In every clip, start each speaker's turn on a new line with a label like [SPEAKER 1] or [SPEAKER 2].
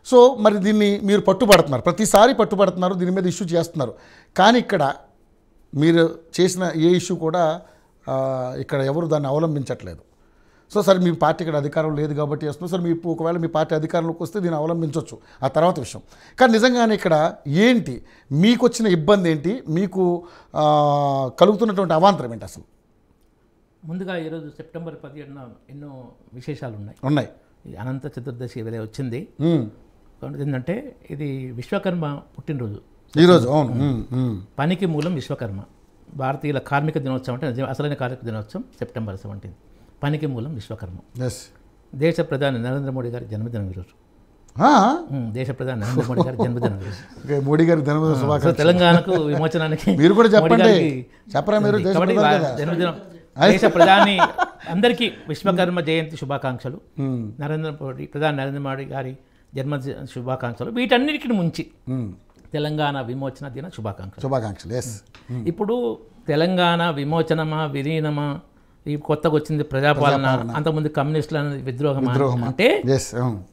[SPEAKER 1] So మరి దీన్ని మీరు పట్టుబడుతున్నారు ప్రతిసారి పట్టుబడుతున్నారు దీని మీద ఇష్యూ చేస్తున్నారు కానీ ఇక్కడ మీరు చేసిన ఏ ఇష్యూ కూడా ఆ, ఇక్కడ ఎవరు దాన్ని అవలంబించట్లేదు సో సరే మీ పార్టీ ఇక్కడ అధికారం లేదు కాబట్టి చేస్తున్నారు సరే మీ ఒకవేళ మీ పార్టీ అధికారంలోకి వస్తే దీన్ని అవలంబించవచ్చు ఆ తర్వాత విషయం కానీ నిజంగానే ఇక్కడ ఏంటి మీకు వచ్చిన ఇబ్బంది ఏంటి మీకు ఆ, కలుగుతున్నటువంటి అవాంతరం ఏంటి అసలు
[SPEAKER 2] ముందుగా ఈరోజు సెప్టెంబర్ పదిహేడున ఎన్నో విశేషాలు ఉన్నాయి
[SPEAKER 1] ఉన్నాయి
[SPEAKER 2] ఈ అనంత చతుర్దశి వేళ వచ్చింది
[SPEAKER 1] ఉమ్.
[SPEAKER 2] కాబట్టి ఏంటంటే ఇది విశ్వకర్మ పుట్టినరోజు
[SPEAKER 1] ఈరోజు అవును ఉమ్, ఉమ్.
[SPEAKER 2] పనికి మూలం విశ్వకర్మ భారతీయుల కార్మిక దినోత్సవం అంటే నిజం- అసలైన కార్మిక దినోత్సవం సెప్టెంబర్ సెవెంటీన్ పనికి మూలం విశ్వకర్మ
[SPEAKER 1] ఎస్
[SPEAKER 2] దేశ ప్రధాని నరేంద్ర మోడీ గారి జన్మదినం ఈరోజు
[SPEAKER 1] ఆ,
[SPEAKER 2] ఉమ్, దేశ ప్రధాని నరేంద్ర మోడీ గారి జన్మదినం ఈరోజు
[SPEAKER 1] ఓకే, మోడీ గారి జన్మదిన
[SPEAKER 2] సో
[SPEAKER 1] శుభాకాంక్షలు
[SPEAKER 2] తెలంగాణకు విమోచనానికి
[SPEAKER 1] మీరు కూడా
[SPEAKER 2] మోడీ
[SPEAKER 1] చెప్పండి
[SPEAKER 2] గారికి
[SPEAKER 1] చెప్పరా మీరు దేశ
[SPEAKER 2] కాబట్టి
[SPEAKER 1] ప్రధాని
[SPEAKER 2] వా-
[SPEAKER 1] కదా
[SPEAKER 2] జన్మదినం దేశ ప్రధాని అందరికీ విశ్వకర్మ జయంతి శుభాకాంక్షలు
[SPEAKER 1] ఉమ్,
[SPEAKER 2] నరేంద్ర మోడీ ప్రధాని నరేంద్ర మోడీ గారి జన్మదిన శుభాకాంక్షలు వీటన్నిటికీ ముంచి
[SPEAKER 1] ఉమ్.
[SPEAKER 2] తెలంగాణ విమోచన దిన శుభాకాంక్షలు
[SPEAKER 1] శుభాకాంక్షలు ఎస్
[SPEAKER 2] ఇప్పుడు తెలంగాణ విమోచనమా విలీనమా ఈ కొత్తగా వచ్చింది ప్రజాపాలన అంతకుముందు కమ్యూనిస్టుల విద్రోహమా
[SPEAKER 1] విద్రోహమా.
[SPEAKER 2] అంటే
[SPEAKER 1] ఎస్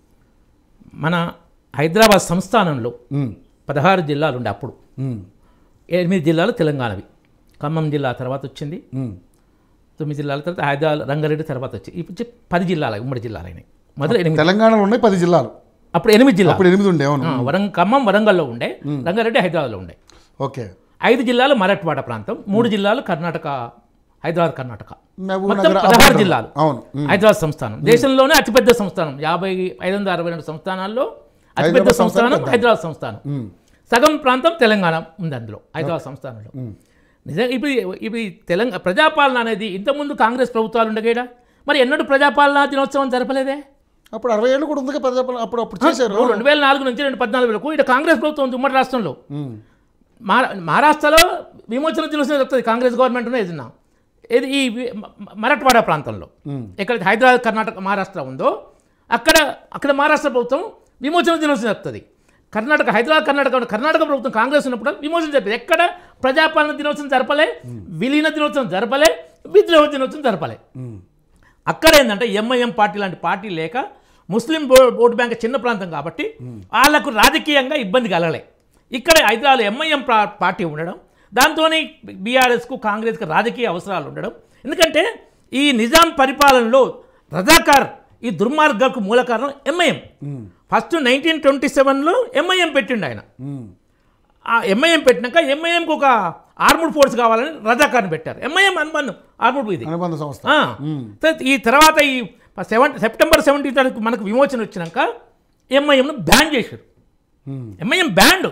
[SPEAKER 2] మన హైదరాబాద్ సంస్థానంలో పదహారు జిల్లాలు ఉండే అప్పుడు ఎనిమిది జిల్లాలు తెలంగాణవి ఖమ్మం జిల్లా తర్వాత వచ్చింది తొమ్మిది జిల్లాల తర్వాత హైదరాబాద్ రంగారెడ్డి తర్వాత వచ్చి ఇప్పుడు వచ్చి పది జిల్లాలు ఉమ్మడి జిల్లాలు అయినాయి మొదలు ఎనిమిది
[SPEAKER 1] తెలంగాణలో ఉన్నాయి పది జిల్లాలు
[SPEAKER 2] అప్పుడు ఎనిమిది జిల్లాలు
[SPEAKER 1] అప్పుడు ఎనిమిది ఉండే అవును
[SPEAKER 2] ఆ, వరం ఖమ్మం వరంగల్లో ఉండే రంగారెడ్డి హైదరాబాద్లో ఉండే
[SPEAKER 1] ఓకే
[SPEAKER 2] ఐదు జిల్లాలు మరాఠవాడ ప్రాంతం మూడు జిల్లాలు కర్ణాటక హైదరాబాద్ కర్ణాటక
[SPEAKER 1] మహబూబ్
[SPEAKER 2] మొత్తం
[SPEAKER 1] నగర్
[SPEAKER 2] పదహారు
[SPEAKER 1] అప్పుడు-
[SPEAKER 2] జిల్లాలు
[SPEAKER 1] అవును ఉమ్.
[SPEAKER 2] హైదరాబాద్ సంస్థానం దేశంలోనే అతిపెద్ద సంస్థానం యాభై ఐదు వందల అరవై రెండు సంస్థానాల్లో అతిపెద్ద
[SPEAKER 1] హైదరాబాద్ సంస్థానం
[SPEAKER 2] సంస్థానం హైదరాబాద్ సంస్థానం
[SPEAKER 1] ఉమ్.
[SPEAKER 2] సగం ప్రాంతం తెలంగాణ ఉంది అందులో హైదరాబాద్ సంస్థానంలో నిజంగా ఇప్పుడు ఇప్పుడు ఈ తెలంగాణ ప్రజాపాలన అనేది ఇంతకుముందు కాంగ్రెస్ ప్రభుత్వాలు ఉండగేడా మరి ఎన్నడూ ప్రజాపాలన దినోత్సవం జరపలేదే
[SPEAKER 1] అప్పుడు అరవై ఏళ్ళు కూడా ఉంది ప్రజాపాలన అప్పుడు అప్పుడు చేశారు
[SPEAKER 2] రెండు వేల నాలుగు నుంచి రెండు పద్నాలుగు వరకు ఇక్కడ కాంగ్రెస్ ప్రభుత్వం ఉంది ఉమ్మడి రాష్ట్రంలో
[SPEAKER 1] ఉమ్.
[SPEAKER 2] మహా- మహారాష్ట్రలో విమోచన దినోత్సవం చెప్తుంది కాంగ్రెస్ గవర్నమెంట్ ఏదన్నా ఇది ఈ వి- మ- మరాఠవాడ ప్రాంతంలో ఎక్కడ హైదరాబాద్ కర్ణాటక మహారాష్ట్ర ఉందో అక్కడ అక్కడ మహారాష్ట్ర ప్రభుత్వం విమోచన దినోత్సవం చెప్తుంది కర్ణాటక హైదరాబాద్ కర్ణాటక ఉన్న- కర్ణాటక ప్రభుత్వం కాంగ్రెస్ ఉన్నప్పుడు విమోచన చెప్పింది ఎక్కడ ప్రజాపాలన దినోత్సవం జరపలే విలీన దినోత్సవం జరపలే విద్రోహ దినోత్సవం జరపలే
[SPEAKER 1] ఉమ్.
[SPEAKER 2] అక్కడ ఏంటంటే ఎంఐఎం పార్టీ లాంటి పార్టీ లేక ముస్లిం బో- ఓటు బ్యాంక్ చిన్న ప్రాంతం కాబట్టి వాళ్ళకు రాజకీయంగా ఇబ్బంది కలగలే ఇక్కడ హైదరాబాద్ ఎంఐఎం ప్రా- పార్టీ ఉండడం దాంతో బీఆర్ఎస్కు కాంగ్రెస్కు రాజకీయ అవసరాలు ఉండడం ఎందుకంటే ఈ నిజాం పరిపాలనలో రజాకార్ ఈ దుర్మార్గకు మూల కారణం ఎంఐఎం ఫస్ట్ నైన్టీన్ ట్వంటీ సెవెన్లో ఎంఐఎం పెట్టిండు ఆయన
[SPEAKER 1] ఉమ్.
[SPEAKER 2] ఆ ఎంఐఎం పెట్టినాక ఎంఐఎంకు ఒక ఆర్ముడ్ ఫోర్స్ కావాలని రజాకార్ని పెట్టారు ఎంఐఎం అనుబంధం ఆర్ముడ్ ఇది
[SPEAKER 1] అనుబంధ సంస్థ
[SPEAKER 2] ఆ. తర్వాత ఈ తర్వాత ఈ సెవెన్ సెప్టెంబర్ సెవెంటీన్ తారీఖు మనకు విమోచన వచ్చినాక ఎంఐఎంను బ్యాన్ చేశారు
[SPEAKER 1] ఉమ్.
[SPEAKER 2] ఎంఐఎం బ్యాండ్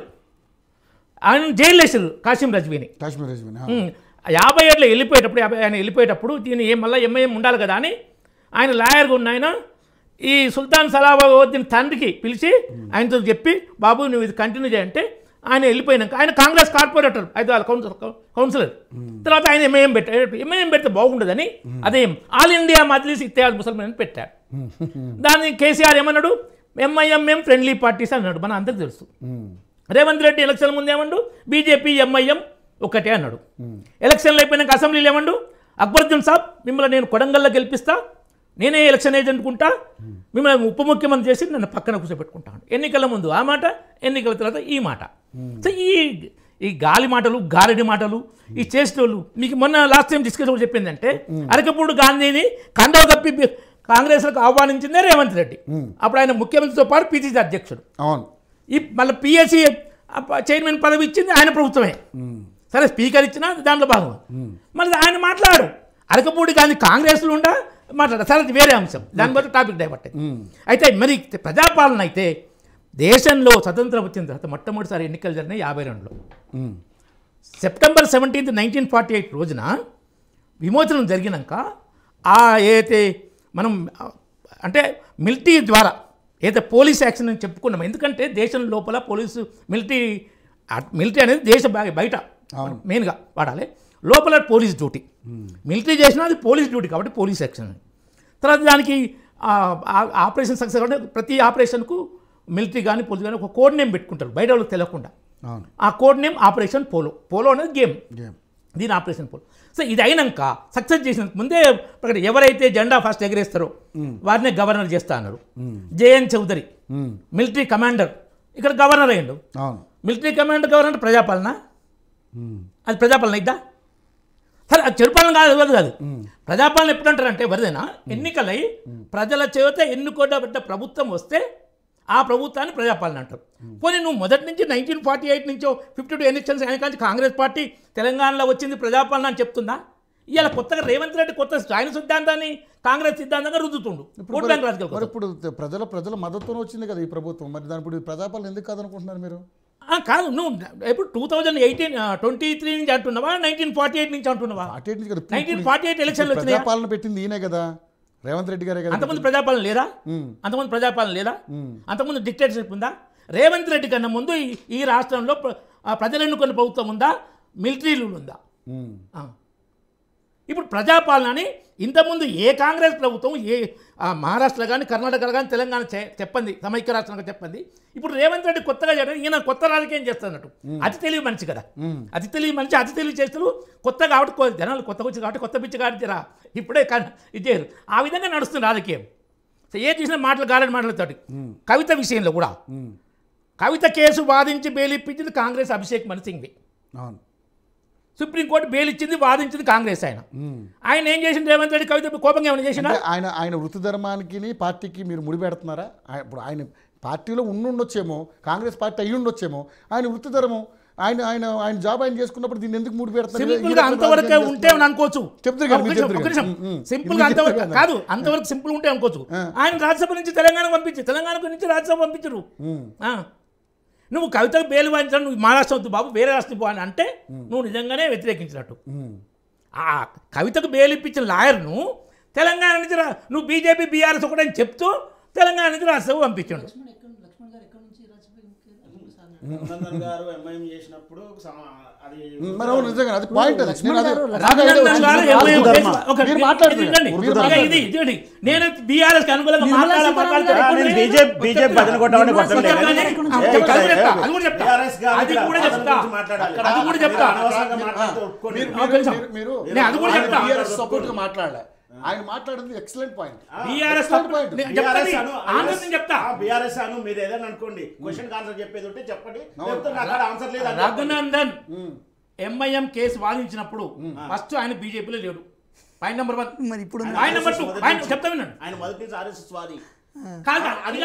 [SPEAKER 2] ఆయన జైలు వేసారు కాసిం రజ్వీని
[SPEAKER 1] కాశ్మీర్ రెజిమెంట్ ఆ.
[SPEAKER 2] ఉమ్, యాభై ఏళ్ళు వెళ్ళిపోయేటప్పుడు యాభై ఆయన వెళ్ళిపోయేటప్పుడు దీన్ని ఏం మళ్ళీ ఎంఐఎం ఉండాలి కదా అని ఆయన లాయర్గా ఉన్న ఆయన ఈ సుల్తాన్ సలాబాద్దీన్ తండ్రికి పిలిచి ఆయనతో చెప్పి బాబు నువ్వు ఇది కంటిన్యూ చేయంటే ఆయన వెళ్ళిపోయినాక ఆయన Congress corporator Hyderabad council councillor తర్వాత ఆయన ఎంఐఎం పెట్టారు ఎంఐఎం పెడితే బాగుండదని అదే ఆల్ ఇండియా మజ్లిస్ ఇత్తేయాల్ ముసల్మాన్ అని పెట్టారు దాన్ని కేసీఆర్ ఏమన్నాడు ఎంఐఎం ఎం ఫ్రెండ్లీ పార్టీస్ అన్నాడు మన అందరికి తెలుసు
[SPEAKER 1] ఉమ్.
[SPEAKER 2] రేవంత్ రెడ్డి ఎలక్షన్ ముందు ఏమండు బీజేపీ ఎంఐఎం ఒకటే అన్నాడు ఎలక్షన్లు అయిపోయినాక అసెంబ్లీలో ఏమండు అక్బరుద్దీన్ సాబ్ మిమ్మల్ని నేను కొడంగల్లో గెలిపిస్తా నేనే ఎలక్షన్ ఏజెంట్ కుంటా మిమ్మల్ని ఉప ముఖ్యమంత్రి చేసి నన్ను పక్కన కూర్చోబెట్టుకుంటాను ఎన్నికల ముందు ఆ మాట ఎన్నికల తర్వాత ఈ మాట సో ఈ ఈ గాలి మాటలు గాలిడి మాటలు ఈ చేసేటోళ్ళు మీకు మొన్న లాస్ట్ టైం డిస్కషన్ చెప్పిందంటే అరకపూడి గాంధీని కండవ కప్పి కాంగ్రెస్లకు ఆహ్వానించిందే రేవంత్ రెడ్డి అప్పుడు ఆయన ముఖ్యమంత్రితో పాటు పిసిసి అధ్యక్షుడు
[SPEAKER 1] అవును
[SPEAKER 2] ఈ మళ్ళీ పిఎస్సి చైర్మన్ పదవి ఇచ్చింది ఆయన ప్రభుత్వమే సరే స్పీకర్ ఇచ్చినా దాంట్లో భాగం మళ్ళీ ఆయన మాట్లాడు అరకపూడి గాంధీ కాంగ్రెస్లో ఉండా మాట్లాడారు సరే అది వేరే అంశం దాని బట్టి టాపిక్ డైవర్ట్ అయింది. అయితే మరి ప్రజాపాలన అయితే దేశంలో స్వతంత్రం వచ్చిన తర్వాత మొట్టమొదటిసారి ఎన్నికలు జరిగినాయి యాభై రెండులో
[SPEAKER 1] ఉమ్.
[SPEAKER 2] September seventeenth nineteen forty eight రోజున విమోచనం జరిగినాక ఆ ఏదైతే మనం ఆ, అంటే మిలిటరీ ద్వారా ఏదైతే పోలీస్ యాక్షన్ అని చెప్పుకున్నాం ఎందుకంటే దేశం లోపల పోలీసు మిలిటరీ మిలిటరీ అనేది దేశ బయ- బయట మెయిన్గా వాడాలి లోపల పోలీస్ డ్యూటీ మిలిటరీ చేసినా అది పోలీస్ డ్యూటీ కాబట్టి పోలీస్ యాక్షన్ అని. తర్వాత దానికి ఆ, ఆ- ఆపరేషన్ సక్సెస్ అంటే ప్రతి ఆపరేషన్కు మిలిటరీ కానీ పోలీస్ కానీ ఒక కోడ్ నేమ్ పెట్టుకుంటారు బయట వాళ్ళకి తెలియకుండా
[SPEAKER 1] అవును
[SPEAKER 2] ఆ code name operation polo polo అనేది గేమ్
[SPEAKER 1] గేమ్
[SPEAKER 2] దీని ఆపరేషన్ పోల్ సో ఇది అయినాక సక్సెస్ చేసిన ముందే ప్రకటన ఎవరైతే జెండా ఫస్ట్ ఎగరేస్తారో వారినే గవర్నర్ చేస్తా అన్నారు జేఎన్ చౌదరి
[SPEAKER 1] ఉమ్,
[SPEAKER 2] మిలిటరీ కమాండర్ ఇక్కడ గవర్నర్ అయ్యిండు
[SPEAKER 1] అవును
[SPEAKER 2] మిలిటరీ కమాండర్ గవర్నర్ ప్రజాపాలన
[SPEAKER 1] ఉమ్,
[SPEAKER 2] అది ప్రజాపాలన ఇద్దా సరే అది చెరుపాలన కాదు అది కాదు ప్రజాపాలన ఎప్పుడంటారంటే ఎవరిదైనా ఎన్నికలై ప్రజల చేత ఎన్నుకోబడ్డ ప్రభుత్వం వస్తే ఆ ప్రభుత్వాన్ని ప్రజాపాలన అంటారు పోనీ నువ్వు మొదటి నుంచి నైన్టీన్ ఫార్టీ ఎయిట్ నుంచో ఫిఫ్టీ టూ ఎలక్షన్స్ అయిన కానీ కాంగ్రెస్ పార్టీ తెలంగాణలో వచ్చింది ప్రజాపాలన అని చెప్తుందా ఇవాళ కొత్తగా రేవంత్ రెడ్డి కొత్త ఆయన సిద్ధాంతాన్ని కాంగ్రెస్ సిద్ధాంతంగా రుద్దుతుండు ఓట్ బ్యాంక్ రాజకీయాల
[SPEAKER 1] మరి
[SPEAKER 2] కోసం.
[SPEAKER 1] ఇప్పుడు ప్రజల ప్రజల మద్దతుతో వచ్చింది కదా ఈ ప్రభుత్వం మరి దాని ఇప్పుడు ఈ ప్రజాపాలన ఎందుకు కాదనుకుంటున్నారు మీరు
[SPEAKER 2] ఆ, కాదు నువ్వు ఇప్పుడు two thousand eighteen twenty three నుంచి అంటున్నావా నైన్టీన్ ఫార్టీ ఎయిట్ నుంచి అంటున్నావా
[SPEAKER 1] అటు ఇటు నుంచి కదా ఇప్పుడు-
[SPEAKER 2] నైన్టీన్ ఫార్టీ ఎయిట్ ఎలక్షన్లు
[SPEAKER 1] ఇప్పుడు
[SPEAKER 2] వచ్చినాయా
[SPEAKER 1] ప్రజాపాలన పెట్టింది ఈయనే కదా రేవంత్ రెడ్డి గారే కదా
[SPEAKER 2] అంతకుముందు ప్రజాపాలన లేదా
[SPEAKER 1] ఉమ్,
[SPEAKER 2] అంతకుముందు ప్రజాపాలన లేదా
[SPEAKER 1] ఉమ్,
[SPEAKER 2] అంతకుముందు డిక్టేటర్షిప్ ఉందా రేవంత్ రెడ్డి కన్నా ముందు ఈ- ఈ రాష్ట్రంలో ప్ర- ఆ ప్రజలు ఎన్నుకున్న ప్రభుత్వం ఉందా మిలిటరీ రూల్ ఉందా
[SPEAKER 1] ఉమ్,
[SPEAKER 2] ఆ. ఇప్పుడు ప్రజాపాలన అని ఇంతకుముందు ఏ కాంగ్రెస్ ప్రభుత్వం ఏ ఆ, మహారాష్ట్ర కానీ కర్ణాటక కానీ తెలంగాణ చె- చెప్పండి సమైక్య రాష్ట్రంగా చెప్పండి ఇప్పుడు రేవంత్ రెడ్డి కొత్తగా చేయడం ఈయన కొత్త రాజకీయం చేస్తున్నట్టు అతి తెలివి మనిషి కదా
[SPEAKER 1] ఉమ్.
[SPEAKER 2] అతి తెలివి మనిషి అతి తెలివి చేస్తూ కొత్త కాబట్టి కొ- జనాలు కొత్తగా వచ్చి కాబట్టి కొత్త పిచ్చి కాబట్టి రా ఇప్పుడే కా- ఇది చేయరు ఆ విధంగా నడుస్తుంది రాజకీయం సో ఏ చూసినా మాటలు గాలని మాటలతోటి కవిత విషయంలో కూడా
[SPEAKER 1] ఉమ్,
[SPEAKER 2] కవిత కేసు వాదించి బెయిల్ ఇప్పించింది కాంగ్రెస్ అభిషేక్ మను సింఘ్వి
[SPEAKER 1] అవును
[SPEAKER 2] సుప్రీంకోర్టు బెయిల్ ఇచ్చింది వాదించింది కాంగ్రెస్ ఆయన
[SPEAKER 1] ఉమ్.
[SPEAKER 2] ఆయన ఏం చేసింది రేవంత్ రెడ్డి కవిత కోపంగా ఏమైనా చేసినా
[SPEAKER 1] అంటే ఆయన ఆయన వృత్తి ధర్మానికి పార్టీకి మీరు ముడిపెడుతున్నారా ఆయ- ఇప్పుడు ఆయన పార్టీలో ఉండుండొచ్చేమో కాంగ్రెస్ పార్టీ అయ్యి ఉండొచ్చేమో ఆయన వృత్తి ధర్మం ఆయన ఆయన ఆయన జాబ్ ఆయన చేసుకున్నప్పుడు దీన్ని ఎందుకు ముడి
[SPEAKER 2] సింపుల్ గా అంతవరకే ఉంటే అని అనుకోవచ్చు
[SPEAKER 1] చెప్తారు కదా, మీరు
[SPEAKER 2] ఒక నిమిషం,
[SPEAKER 1] చెప్తారు
[SPEAKER 2] ఒక నిమిషం.
[SPEAKER 1] కదా. ఉమ్, ఉమ్.
[SPEAKER 2] సింపుల్
[SPEAKER 1] ఇది
[SPEAKER 2] గా
[SPEAKER 1] మీరు
[SPEAKER 2] అంతవరకు
[SPEAKER 1] చెప్తారు కదా.
[SPEAKER 2] కాదు అంతవరకు సింపుల్ ఉంటే అనుకోవచ్చు ఆయన రాజ్యసభ నుంచి తెలంగాణ పంపించి తెలంగాణ నుంచి రాజ్యసభ పంపించరు ఆ. నువ్వు కవితకు బెయిల్ వాయించడం నువ్వు మహారాష్ట్ర వద్దు బాబు వేరే రాష్ట్రం పో అని అంటే నువ్వు నిజంగానే వ్యతిరేకించినట్టు ఆ కవితకు బెయిల్ ఇప్పించిన లాయర్ను తెలంగాణ నుంచి రా నువ్వు బీజేపీ బీఆర్ఎస్ ఒకటని చెప్తూ తెలంగాణ నుంచి రాజ్యసభ పంపించండు
[SPEAKER 3] లక్ష్మణ్ ఎక్కడ లక్ష్మణ్ గారు ఎక్కడ నుంచి రాజ్యసభ
[SPEAKER 4] రఘునందన్ గారు ఎంఐఎం చేసినప్పుడు సమ- అది
[SPEAKER 1] మరి అవును నిజంగా అది పాయింట్ అది నేను అదే-
[SPEAKER 3] గారు,
[SPEAKER 1] నాకు ఐడియా
[SPEAKER 2] రఘునందన్
[SPEAKER 1] వచ్చింది.
[SPEAKER 2] గారు
[SPEAKER 1] మీరు
[SPEAKER 2] ఎంఐఎం
[SPEAKER 1] మాట్లాడుతున్నారు.
[SPEAKER 2] చేసి- ఒక-
[SPEAKER 1] మీరు
[SPEAKER 2] ఇది
[SPEAKER 1] మాట్లాడుతున్నారు.
[SPEAKER 2] వినండి.
[SPEAKER 1] మీరు
[SPEAKER 2] ఇక
[SPEAKER 1] మాట్లాడుతున్నారు.
[SPEAKER 2] ఇది ఇదండి. నేను బీఆర్ఎస్ అనుకూలంగా
[SPEAKER 3] నిర్మలా
[SPEAKER 2] మాట్లాడాలి
[SPEAKER 3] సీతారామన్
[SPEAKER 2] మాట్లాడితే
[SPEAKER 3] గారు
[SPEAKER 4] నేను
[SPEAKER 2] నేను
[SPEAKER 4] బీజేపీ బీజేపీ భజన కొట్టామని
[SPEAKER 3] నిర్మలా
[SPEAKER 4] కొట్టడం
[SPEAKER 3] సీతారామన్
[SPEAKER 4] లేదు.
[SPEAKER 3] గారు ఎక్కడ
[SPEAKER 2] ఆ,
[SPEAKER 3] నుంచి
[SPEAKER 2] చెప్తా, అది కూడా చెప్తా, అది కూడా చెప్తా.
[SPEAKER 4] BRS గారు
[SPEAKER 2] అది
[SPEAKER 4] ఇక్కడ
[SPEAKER 2] కూడా
[SPEAKER 4] వాదన
[SPEAKER 2] చెప్తా.
[SPEAKER 4] గురించి మాట్లాడాలి.
[SPEAKER 2] అది కూడా చెప్తా.
[SPEAKER 4] అనవసరంగా మాట్లాడితే ఒప్పుకోండి.
[SPEAKER 1] మీరు-
[SPEAKER 2] ఒక నిమిషం.
[SPEAKER 1] మీరు- మీరు
[SPEAKER 2] నేను అది కూడా
[SPEAKER 1] ఆయన
[SPEAKER 2] చెప్తా.
[SPEAKER 1] BRS సపోర్ట్ గా మాట్లాడలే ఆయన మాట్లాడింది excellent point
[SPEAKER 2] BRS
[SPEAKER 1] Excellent point.
[SPEAKER 2] నేను చెప్తాను
[SPEAKER 4] BRS అను,
[SPEAKER 2] ఆన్సర్ నేను చెప్తా
[SPEAKER 4] బీఆర్ఎస్ అను మీరు ఏదైనా అనుకోండి క్వశ్చన్ ఆన్సర్ చెప్పేది ఉంటే చెప్పండి లేకపోతే నాకు అక్కడ ఆన్సర్ లేదు అని చెప్పండి.
[SPEAKER 2] రఘునందన్ ఎంఐఎం కేసు వాదించినప్పుడు ఫస్ట్ ఆయన బీజేపీలో లేడు పాయింట్ నెంబర్ వన్
[SPEAKER 3] మరి ఇప్పుడు
[SPEAKER 4] ఆయన
[SPEAKER 2] పాయింట్ నెంబర్ టూ
[SPEAKER 4] మొదటి
[SPEAKER 2] పాయింట్
[SPEAKER 4] నుంచి-
[SPEAKER 2] చెప్తా వినండి
[SPEAKER 4] ఆయన మొదటి నుంచి ఆర్ఎస్ఎస్ వాది
[SPEAKER 2] కాదు అది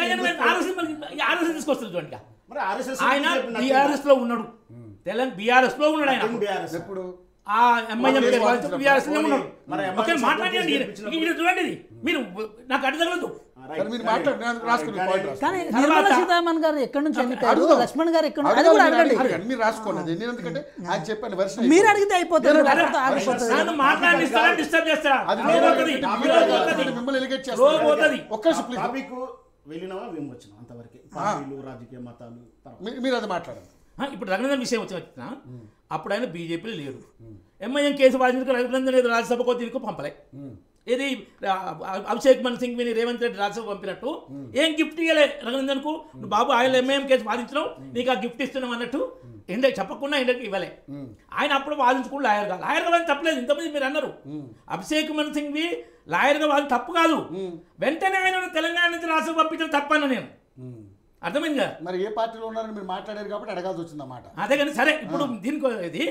[SPEAKER 2] ఆర్ఎస్ ఆర్ఎస్ తీసుకొస్తుంది చూడండి ఇక.
[SPEAKER 4] మరి ఆర్ఎస్ఎస్
[SPEAKER 2] ఆయన బీఆర్ఎస్ లో ఉన్నాడు తెలంగాణ బీఆర్ఎస్ లో ఉన్నాడు ఆయన
[SPEAKER 4] బీఆర్ఎస్
[SPEAKER 1] ఎప్పుడు
[SPEAKER 2] ఆ ఎంఐఎం కేసు వాదించినప్పుడు బీఆర్ఎస్ లో ఉన్నాడు
[SPEAKER 4] మరి MIM
[SPEAKER 2] ఓకే మాట్లాడండి
[SPEAKER 4] చేపించినప్పుడు-
[SPEAKER 2] ఇది చూడండి ఇది మీరు నాకు అడ్డు తగలదు
[SPEAKER 1] సరే మీరు మాట్లాడండి నేను రాసుకుని పాయింట్ రాసుకోండి.
[SPEAKER 3] కానీ
[SPEAKER 2] తర్వాత-
[SPEAKER 3] నిర్మలా సీతారామన్ గారు ఎక్కడి నుంచి ఎన్నికారు
[SPEAKER 1] అడుగుదాం.
[SPEAKER 3] లక్ష్మణ్ గారు ఎక్కడ నుంచి అది
[SPEAKER 1] అడగాలి,
[SPEAKER 3] కూడా
[SPEAKER 1] మీరు
[SPEAKER 3] అడగండి
[SPEAKER 1] అడగండి. మీరు రాసుకోండి అది. నేను ఎందుకంటే ఆయన చెప్పాను version
[SPEAKER 3] మీరు
[SPEAKER 1] అయిపోయింది.
[SPEAKER 3] అడిగితే అయిపోతుంది
[SPEAKER 1] నేను
[SPEAKER 3] లేకపోతే ఆగిపోతుంది
[SPEAKER 2] నన్ను మాట్లాడిస్తారా డిస్టర్బ్ చేస్తారా
[SPEAKER 1] అది
[SPEAKER 2] ఫ్లో
[SPEAKER 1] నేను
[SPEAKER 2] పోతుంది
[SPEAKER 1] అడగండి.
[SPEAKER 2] ఫ్లో
[SPEAKER 1] మీరు
[SPEAKER 2] పోతుంది
[SPEAKER 1] అడగండి. మిమ్మల్ని ఎలిగేట్
[SPEAKER 2] ఫ్లో
[SPEAKER 1] చేస్తాను.
[SPEAKER 2] పోతుంది
[SPEAKER 1] ఒక్క నిమిషం ప్లీజ్
[SPEAKER 4] టాపిక్ వెళ్ళినామా మేము వచ్చినాం అంతవరకే పార్టీలు రాజకీయ మతాలు తర్వాత.
[SPEAKER 1] మీరు- మీరు అది మాట్లాడండి
[SPEAKER 2] ఆ, ఇప్పుడు రఘునందన్ విషయం వచ్చి వచ్చిన అప్పుడు ఆయన బీజేపీలో లేడు ఎంఐఎం కేసు వాదించుకు రఘునందన్ ఏదో రాజ్యసభకో దీనికి పంపలే ఇది ఆ, అభిషేక్ మన్ సింగ్ విని రేవంత్ రెడ్డి రాజ్యసభ పంపినట్టు ఏం గిఫ్ట్ ఇవ్వలే రఘునందన్ కు నువ్వు బాబు ఆయన ఎంఐఎం కేసు వాదించడం నీకు ఆ గిఫ్ట్ ఇస్తున్నాం అన్నట్టు ఎండ చెప్పకుండా ఎండకి ఇవ్వలే ఆయన అప్పుడు వాదించుకుని లాయర్గా లాయర్గా వాదించి తప్పలేదు ఇంతమంది మీరు అన్నారు అభిషేక్ మన్ సింగ్వి లాయర్గా వాది తప్పు కాదు వెంటనే ఆయన తెలంగాణ నుంచి రాజ్యసభ పంపించడం తప్పన్న నేను అర్థమైంది కదా
[SPEAKER 1] మరి ఏ పార్టీలో ఉన్నారని మీరు మాట్లాడారు కాబట్టి అడగాల్సి వచ్చింది అన్నమాట
[SPEAKER 2] అదే కానీ సరే ఇప్పుడు దీనికి ఇది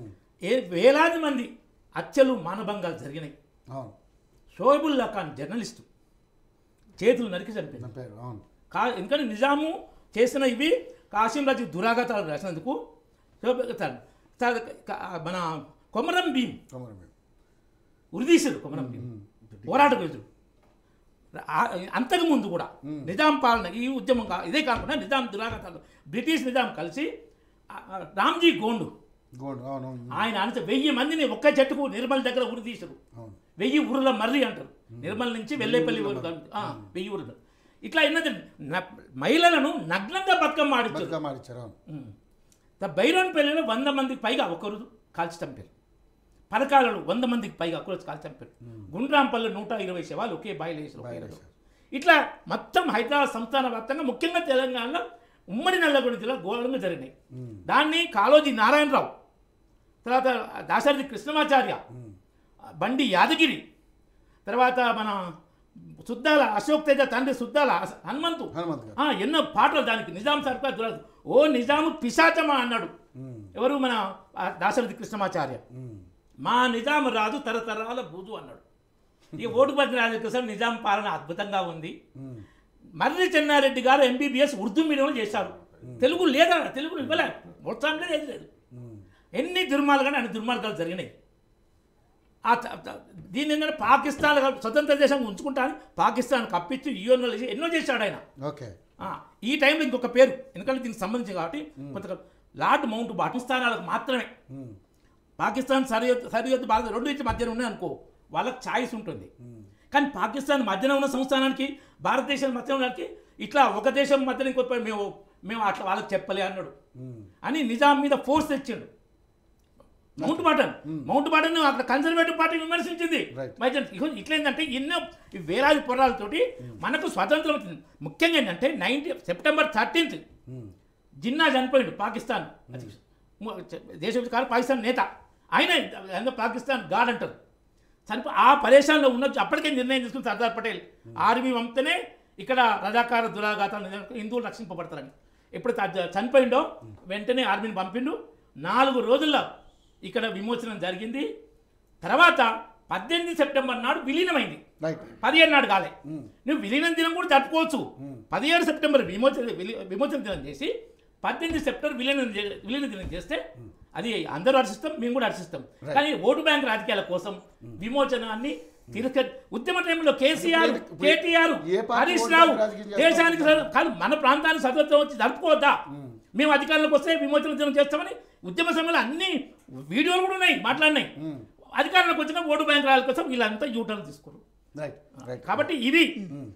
[SPEAKER 2] ఏ వేలాది మంది హత్యలు మానభంగాలు జరిగినాయి
[SPEAKER 1] అవును
[SPEAKER 2] షోయబుల్లా ఖాన్ జర్నలిస్టు చేతులు నరికి చనిపోయింది
[SPEAKER 1] నా పేరు అవును
[SPEAKER 2] కా ఎందుకంటే నిజాము చేసిన ఇవి కాశీం రాజు దురాగతాలు రాసినందుకు షోబ- త- త- క- మన కొమరం భీం
[SPEAKER 1] కొమరం భీం.
[SPEAKER 2] ఉరిదీశారు కొమరం భీం పోరాట యోధుడు ఆ- అంతకు ముందు కూడా నిజాం పాలన ఈ ఉద్యమం కా- ఇదే కాకుండా నిజాం దురాగతాలు బ్రిటిష్ నిజాం కలిసి ఆ, ఆ, రామ్జీ గోండు
[SPEAKER 1] గోల్డ్ అవును అవును
[SPEAKER 2] ఆయన అంత వెయ్యి మందిని ఒక్క చెట్టుకు నిర్మల్ దగ్గర ఉరి తీశారు
[SPEAKER 1] అవును
[SPEAKER 2] వెయ్యి ఊరుల మర్రి అంటారు నిర్మల్ నుంచి వెల్లేపల్లి వరకు ఆ, వెయ్యి ఊరులు ఇట్లా ఎన్నది న- మహిళలను నగ్నంగా బతుకమ్మ ఆడించారు
[SPEAKER 1] బతుకమ్మ ఆడిచ్చారు అవును
[SPEAKER 2] ద బైరోన్ పెళ్లిలో వంద మందికి పైగా ఒకరు కాల్చి చంపారు పరకాలలో వంద మందికి పైగా ఒకరోజు కాల్చి చంపారు గుండ్రాంపల్లి నూట ఇరవై శవాలు ఒకే బాయిలు వేసారు ఒకే రోజు. ఇట్లా మొత్తం హైదరాబాద్ సంస్థాన వ్యాప్తంగా ముఖ్యంగా తెలంగాణలో ఉమ్మడి నల్లగొండ జిల్లా ఘోరంగా జరిగినాయి దాన్ని కాళోజీ నారాయణరావు తర్వాత దాశరథి కృష్ణమాచార్య బండి యాదగిరి తర్వాత మన సుద్దాల అశోక్ తేజ తండ్రి సుద్దాల అస- హనుమంతు
[SPEAKER 1] హనుమంత్ గారు
[SPEAKER 2] ఆ, ఎన్నో పాటలు దానికి నిజాం సర్కార్ దురా- ఓ నిజాము పిశాచమా అన్నాడు ఎవరు మన ఆ, దాశరథి కృష్ణమాచార్య మా నిజాం రాజు తరతరాల బూజు అన్నాడు ఇక ఓటుపతి రాజకృష్ణ నిజాం పాలన అద్భుతంగా ఉంది మర్రి చెన్నారెడ్డి గారు ఎంబీబీఎస్ ఉర్దూ మీడియంలో చేశారు తెలుగు లేదా తెలుగు ఇవ్వలే మొత్తంలో ఏది లేదు ఎన్ని దుర్మార్గాలు కానీ అన్ని దుర్మార్గాలు జరిగినాయి ఆ త- త- దీన్ని ఏంటంటే పాకిస్తాన్ స్వతంత్ర దేశంగా ఉంచుకుంటాను పాకిస్తాన్ కప్పించి యూఎన్ఓ ఎన్నో చేశాడు ఆయన
[SPEAKER 1] ఓకే
[SPEAKER 2] ఆ, ఈ టైంలో ఇంకొక పేరు ఎందుకంటే దీనికి సంబంధించి కాబట్టి కొంత లార్డ్ మౌంట్ బాటన్ స్థానాలకు మాత్రమే పాకిస్తాన్ సరిహద్దు సరిహద్దు భారత రెండు నుంచి మధ్యన ఉన్నాయి అనుకో వాళ్ళకి ఛాయిస్ ఉంటుంది కానీ పాకిస్తాన్ మధ్యన ఉన్న సంస్థానానికి భారతదేశం మధ్యన ఉన్నదానికి ఇట్లా ఒక దేశం మధ్యన ఇంకో పై- మేము మేము అట్లా వాళ్ళకి చెప్పలే అన్నాడు అని నిజాం మీద ఫోర్స్ తెచ్చిండు మౌంట్ బాటన్ మౌంట్ బాటన్ అక్కడ కన్సర్వేటివ్ పార్టీ విమర్శించింది
[SPEAKER 1] Right.
[SPEAKER 2] మరి ఇగో ఇట్లా ఏంటంటే ఎన్నో ఈ వేలాది పోరాలతోటి మనకు స్వతంత్రం వచ్చింది ముఖ్యంగా ఏంటంటే నైన్టీ సెప్టెంబర్ థర్టీన్త్ జిన్నా చనిపోయిండు పాకిస్తాన్ అది ము- దేశ కాదు పాకిస్తాన్ నేత ఆయన ఆయన పాకిస్తాన్ గాడ్ అంటారు చనిపో ఆ పరేషాన్లో ఉన్న అప్పటికే నిర్ణయం తీసుకుని సర్దార్ పటేల్ ఆర్మీ పంపితేనే ఇక్కడ రజాకార దురాఘాతాలు హిందువులు రక్షింపబడతారని ఎప్పుడు త- చనిపోయిండో వెంటనే ఆర్మీని పంపిండు నాలుగు రోజుల్లో ఇక్కడ విమోచనం జరిగింది తర్వాత పద్దెనిమిది సెప్టెంబర్ నాడు విలీనమైంది
[SPEAKER 1] రైట్
[SPEAKER 2] పదిహేడు నాడు కాలే నువ్వు విలీనం దినం కూడా జరుపుకోవచ్చు పదిహేడు సెప్టెంబర్ విమోచన విలి- విమోచన దినం చేసి పద్దెనిమిది సెప్టెంబర్ విలీనం చే- విలీన దినం చేస్తే అది అందరూ హర్షిస్తాం మేము కూడా హర్షిస్తాం కానీ ఓటు బ్యాంక్ రాజకీయాల కోసం విమోచనాన్ని తిరగ ఉద్యమ టైంలో కేసీఆర్
[SPEAKER 1] ఇప్పుడు- ఇప్పుడు
[SPEAKER 2] కేటీఆర్
[SPEAKER 1] ఏ party
[SPEAKER 2] Harish
[SPEAKER 1] vote
[SPEAKER 2] Rao
[SPEAKER 1] bank రాజకీయం చేస్తా
[SPEAKER 2] దేశానికి స- కాదు మన ప్రాంతానికి స్వతంత్రం వచ్చి జరుపుకోవద్దా మేము అధికారంలోకి వస్తే విమోచన దినం చేస్తామని ఉద్యమ సమయంలో అన్ని వీడియోలు కూడా ఉన్నాయి మాట్లాడినాయి అధికారంలోకి వచ్చిన ఓటు బ్యాంక్ రాజకీయాల కోసం వీళ్ళంతా యూటర్న్ తీసుకోరు
[SPEAKER 1] రైట్ రైట్
[SPEAKER 2] కాబట్టి ఇది